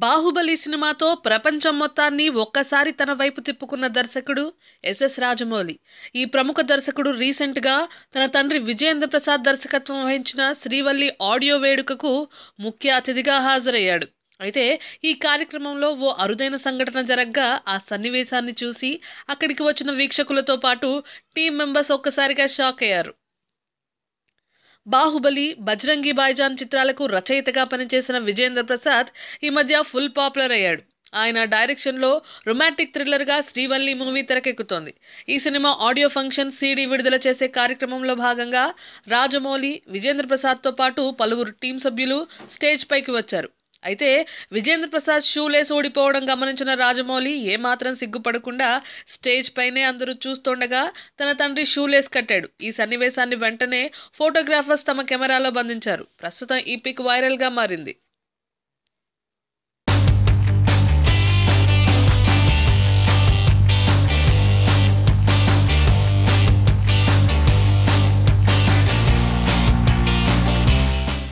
బాహుబలి సినిమాతో ప్రపంచం మొత్తాన్ని ఒక్కసారి తన వైపు తిప్పుకున్న దర్శకుడు ఎస్ఎస్ రాజమౌళి ఈ ప్రముఖ దర్శకుడు రీసెంట్గా తన తండ్రి విజయేంద్ర ప్రసాద్ దర్శకత్వం వహించిన శ్రీవల్లి ఆడియో వేడుకకు ముఖ్య అతిథిగా హాజరయ్యాడు అయితే ఈ కార్యక్రమంలో ఓ అరుదైన సంఘటన జరగ్గా ఆ సన్నివేశాన్ని చూసి అక్కడికి వచ్చిన వీక్షకులతో పాటు టీం మెంబర్స్ ఒక్కసారిగా షాక్ అయ్యారు బాహుబలి బజరంగి భాయ్జాన్ చిత్రాలకు రచయితగా పనిచేసిన విజేంద్ర ప్రసాద్ ఈ మధ్య ఫుల్ పాపులర్ అయ్యాడు ఆయన డైరెక్షన్లో రొమాంటిక్ థ్రిల్లర్గా శ్రీవల్లి మూవీ తెరకెక్కుతోంది ఈ సినిమా ఆడియో ఫంక్షన్ సీడీ విడుదల చేసే కార్యక్రమంలో భాగంగా రాజమౌళి విజేంద్ర ప్రసాద్తో పాటు పలువురు టీం సభ్యులు స్టేజ్ పైకి వచ్చారు అయితే విజేంద్ర ప్రసాద్ షూలేస్ ఓడిపోవడం గమనించిన రాజమౌళి ఏమాత్రం సిగ్గుపడకుండా స్టేజ్ పైనే అందరూ చూస్తుండగా తన తండ్రి షూలేస్ కట్టాడు ఈ సన్నివేశాన్ని వెంటనే ఫోటోగ్రాఫర్స్ తమ కెమెరాలో బంధించారు ప్రస్తుతం ఈ పిక్ వైరల్గా మారింది